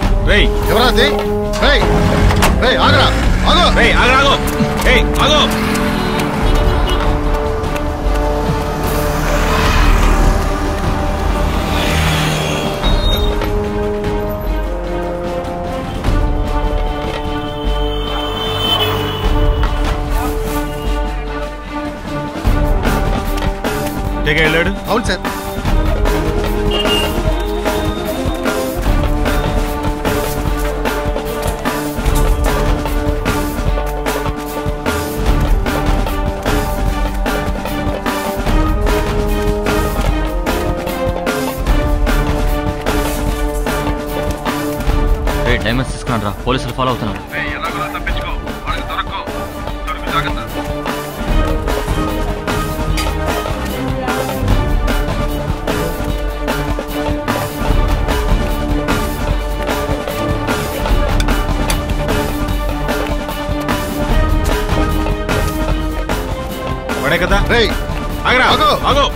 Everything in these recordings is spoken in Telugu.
రేయ్ ఎవరా అది రేయ్ రేయ్ ఆగరా ఆగో రేయ్ ఆగు ఆగు ఏయ్ ఆగు ఇంటికి వెళ్ళాడు అవును సార్ రే డైమండ్స్ తీసుకున్నాను రా పోలీసులు ఫాలో అవుతున్నారు వాడే కదా రేయ్ ఆగరా ఆగు. ఆగు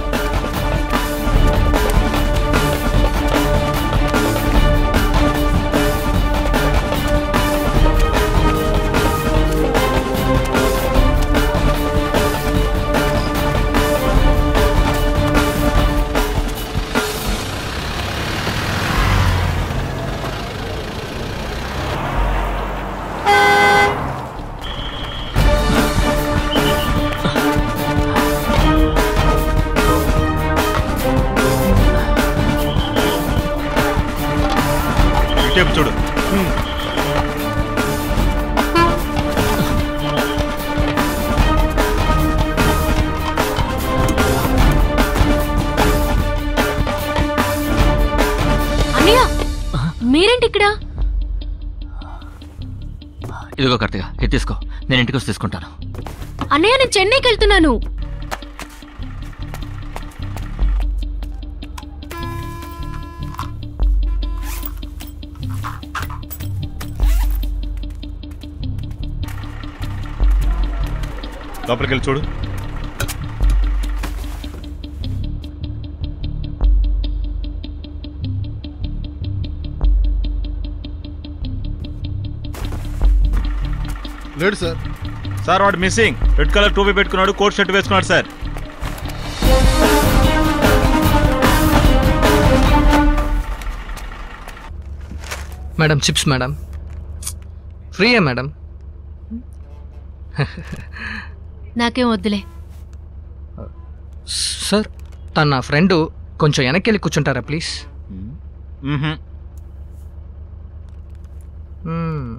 ఇటేపు చూడు అన్నయ్య మీరేంటి ఇక్కడ ఇదిగో కార్తిక ఇది తీసుకో నేను ఇంటికి వచ్చి తీసుకుంటాను అన్నయ్య నేను చెన్నైకి వెళ్తున్నాను లోపలికి వెళ్ళి చూడు లేడు సార్ సార్ వాడు మిస్సింగ్ రెడ్ కలర్ టోపీ పెట్టుకున్నాడు కోట్ షర్ట్ వేసుకున్నాడు సార్ మేడం చిప్స్ మేడం ఫ్రీయే మేడం నాకేం వద్దులే సార్ తన నా ఫ్రెండ్ కొంచెం వెనక్కి వెళ్ళి కూర్చుంటారా ప్లీజ్ మ్మ్హ. మ్మ్.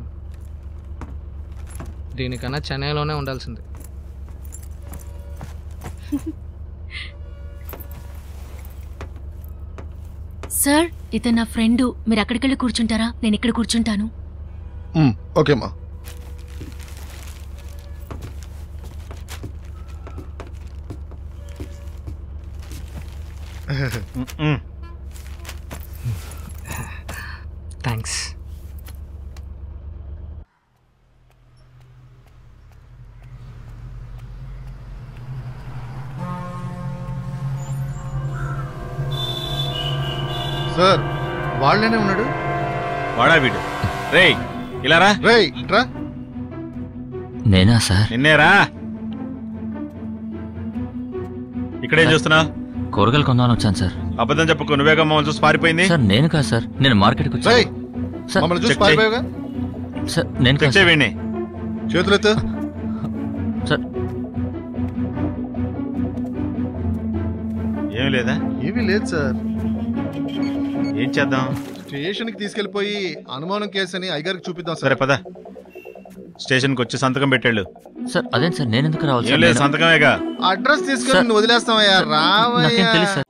దీనికన్నా చెన్నైలోనే ఉండాల్సింది సార్ ఇతను నా ఫ్రెండ్ మీరు అక్కడికి వెళ్ళి కూర్చుంటారా నేను ఇక్కడ కూర్చుంటాను ఉమ్, ఓకే అమ్మా మ్మ్. థ్యాంక్స్ సార్ వాళ్ళనే ఉన్నాడు వాడా వీడు రేయ్ ఇలా రా రేయ్ ఇట్రా నేనా సార్ నిన్నేరా ఇక్కడేం చూస్తున్నా కూరగాయలు కొందామని వచ్చాను సార్ అబద్ధం చెప్పుకో నువ్వేగా మమ్మల్ని చూసి పారిపోయింది సార్ నేను కాదు సార్ నేను మార్కెట్కి రేయ్ వచ్చాను సార్ మమ్మల్ని చూసి చెక్ చేయి. పారిపోయావుగా సార్ నేను కాదు తెచ్చే వీడిని చేతులు ఎత్తు సార్ ఏం లేదా ఏమీ లేదు సార్ ఏం చేద్దాం స్టేషన్ కి తీసుకెళ్లిపోయి అనుమానం కేసు అని అయ్యగారికి చూపిద్దాం సరే సార్ పద స్టేషన్కి వచ్చి సంతకం పెట్టాళ్ళు సార్ అదేం సార్ నేను ఎందుకు రావాలి ఏం సార్ లేదు నేను- సంతకమేగా అడ్రస్ తీసుకొని సార్, నువ్వు వదిలేస్తామయ్యా నాకేం రావయ్యా తెలుసు సార్